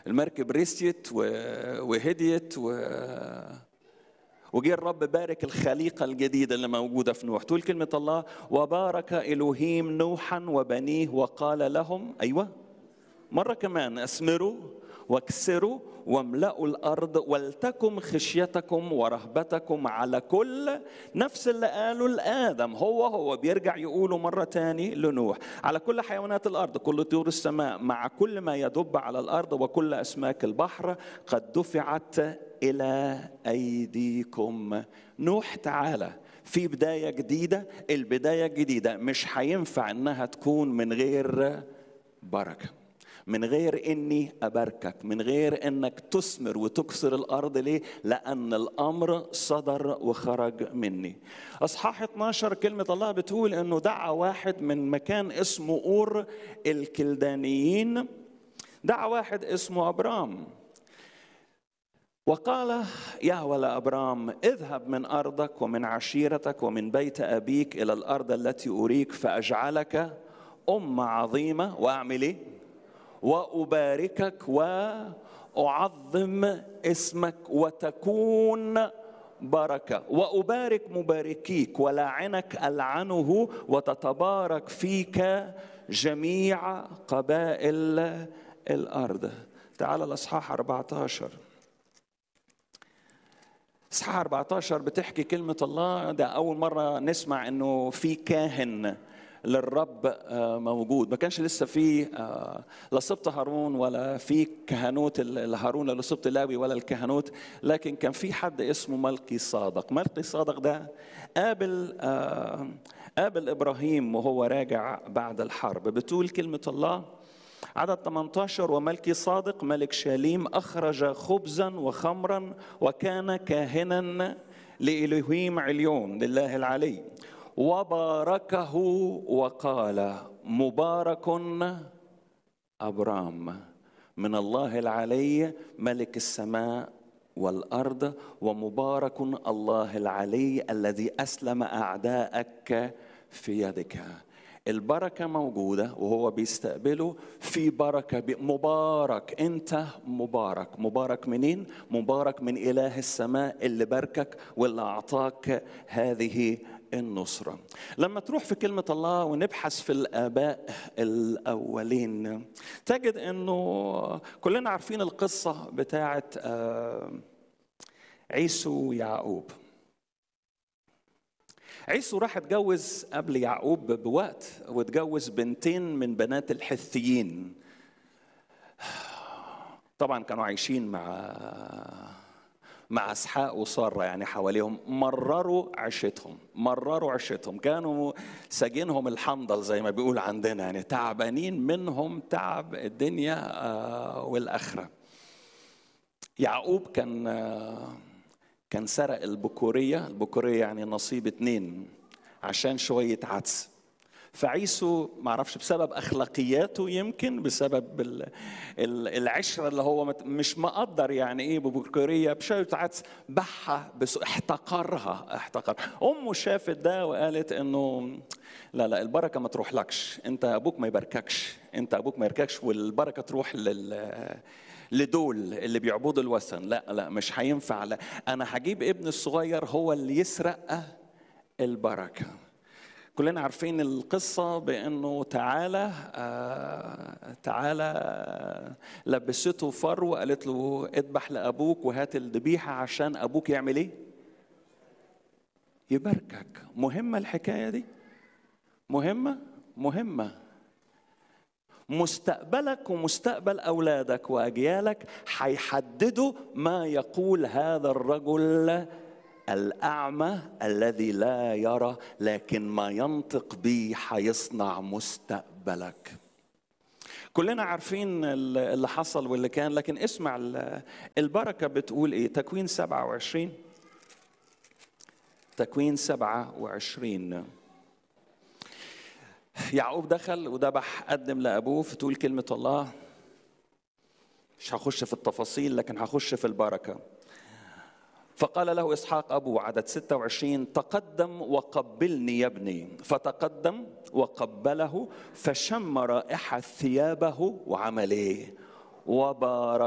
المركب رسيت وهديت و وجه الرب بارك الخليقة الجديدة اللي موجودة في نوح تقول كلمة الله وبارك إلهيم نوحا وبنيه وقال لهم أيوة مرة كمان أثمروا واكسروا واملأوا الأرض ولتكن خشيتكم ورهبتكم على كل نفس اللي قاله لآدم هو هو بيرجع يقوله مرة تاني لنوح على كل حيوانات الأرض كل طيور السماء مع كل ما يدب على الأرض وكل أسماك البحر قد دفعت إلى أيديكم نوح تعالى في بداية جديدة البداية الجديدة مش هينفع إنها تكون من غير بركه من غير اني اباركك من غير انك تثمر وتكسر الارض ليه لان الامر صدر وخرج مني اصحاح 12 كلمه الله بتقول انه دعا واحد من مكان اسمه اور الكلدانيين دعا واحد اسمه ابرام وقال يهوى لابرام اذهب من ارضك ومن عشيرتك ومن بيت ابيك الى الارض التي اريك فاجعلك امه عظيمه واعمل ايه واباركك واعظم اسمك وتكون بركه وابارك مباركيك ولاعنك العنه وتتبارك فيك جميع قبائل الارض تعال الاصحاح 14 اصحاح 14 بتحكي كلمه الله ده اول مره نسمع انه في كاهن للرب موجود ما كانش لسه في لا سبط هارون ولا في كهنوت الهارون ولا سبط لاوي ولا الكهنوت لكن كان في حد اسمه ملقي صادق ملقي صادق ده قابل قابل ابراهيم وهو راجع بعد الحرب بتقول كلمه الله عدد 18 وملكي صادق ملك شاليم اخرج خبزا وخمرا وكان كاهنا لإلهيم عليون لله العلي وباركه وقال مبارك ابرام من الله العلي ملك السماء والارض ومبارك الله العلي الذي اسلم اعداءك في يدك البركة موجودة وهو بيستقبله في بركة مبارك أنت مبارك مبارك منين؟ مبارك من إله السماء اللي باركك واللي أعطاك هذه النصرة لما تروح في كلمة الله ونبحث في الآباء الأولين تجد أنه كلنا عارفين القصة بتاعة عيسو ويعقوب عيسو راح اتجوز قبل يعقوب بوقت واتجوز بنتين من بنات الحثيين طبعا كانوا عايشين مع مع اسحاق وساره يعني حواليهم مرروا عيشتهم مرروا عيشتهم كانوا ساجينهم الحنظل زي ما بيقول عندنا يعني تعبانين منهم تعب الدنيا والاخره يعقوب كان كان سرق البكوريه البكوريه يعني نصيب اتنين عشان شويه عدس فعيسو ما اعرفش بسبب اخلاقياته يمكن بسبب العشره اللي هو مش مقدر يعني ايه ببكوريه بشويه عدس بحها بس احتقرها احتقر امه شافت ده وقالت انه لا لا البركه ما تروحلكش انت ابوك ما يبارككش انت ابوك ما يبارككش والبركه تروح لل لدول اللي بيعبدوا الوثن لا لا مش هينفع لا انا هجيب ابن الصغير هو اللي يسرق البركه كلنا عارفين القصة بأنه تعالى آه تعالى آه لبسته فر وقالت له اذبح لأبوك وهات الذبيحة عشان أبوك يعمل إيه؟ يباركك مهمة الحكاية دي مهمة مهمة مستقبلك ومستقبل أولادك وأجيالك هيحددوا ما يقول هذا الرجل الأعمى الذي لا يرى لكن ما ينطق به هيصنع مستقبلك كلنا عارفين اللي حصل واللي كان لكن اسمع البركة بتقول ايه تكوين 27 تكوين 27 يعقوب دخل وذبح قدم لأبوه فتقول كلمة الله مش هخش في التفاصيل لكن هخش في البركة فقال له إسحاق أبوه عدد 26 تقدم وقبلني يا ابني فتقدم وقبله فشم رائحة ثيابه وعمل إيه وبارك